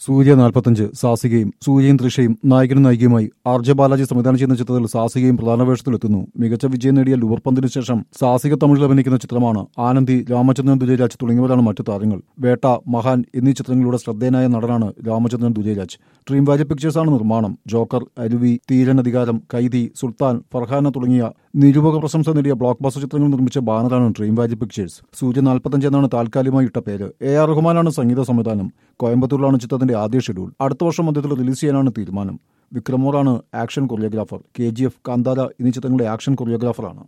സൂര്യ നാൽപ്പത്തഞ്ച് സാസികയും സൂര്യയും തൃഷയും നായകനും നായികയുമായി R J Balaji സംവിധാനം ചെയ്യുന്ന ചിത്രത്തിൽ സാസികയും പ്രധാന വേഷത്തിലെത്തുന്നു മികച്ച വിജയം നേടിയ ലൂർപ്പന്തിനു ശേഷം സാസിക തമിഴിൽ അഭിനയിക്കുന്ന ചിത്രമാണ് ആനന്ദി രാമചന്ദ്രൻ ദുജയരാജ് തുടങ്ങിയവരാണ് മറ്റു താരങ്ങൾ വേട്ട മഹാൻ എന്നീ ചിത്രങ്ങളിലൂടെ ശ്രദ്ധേയനായ നടനാണ് രാമചന്ദ്രൻ ദുജയരാജ് ഡ്രീം വാലി പിക്ചേഴ്സാണ് നിർമ്മാണം ജോക്കർ അരുവി തീരൻ അധികാരം കൈതി സുൽത്താൻ ഫർഹാന തുടങ്ങിയ നിരൂപക പ്രശംസ നേടിയ ബ്ലോക്ക് ബസ്റ്റർ ചിത്രങ്ങൾ നിർമ്മിച്ച ബാനറാണ് ഡ്രീം വാലി പിക്ചേഴ്സ് സൂര്യ നാൽപ്പത്തഞ്ച് എന്നാണ് താൽക്കാലികമായി ഇട്ട പേര് എ ആർ റഹ്മാനാണ് സംഗീത സംവിധാനം കോയമ്പത്തൂരിലാണ് ചിത്രത്തിന്റെ ആദ്യ ഷെഡ്യൂൾ അടുത്ത വർഷം മധ്യത്തിൽ റിലീസ് ചെയ്യാനാണ് തീരുമാനം വിക്രമോറാണ് action choreographer K G F Kantara എന്നീ ചിത്രങ്ങളുടെ ആക്ഷൻ കൊറിയോഗ്രാഫറാണ്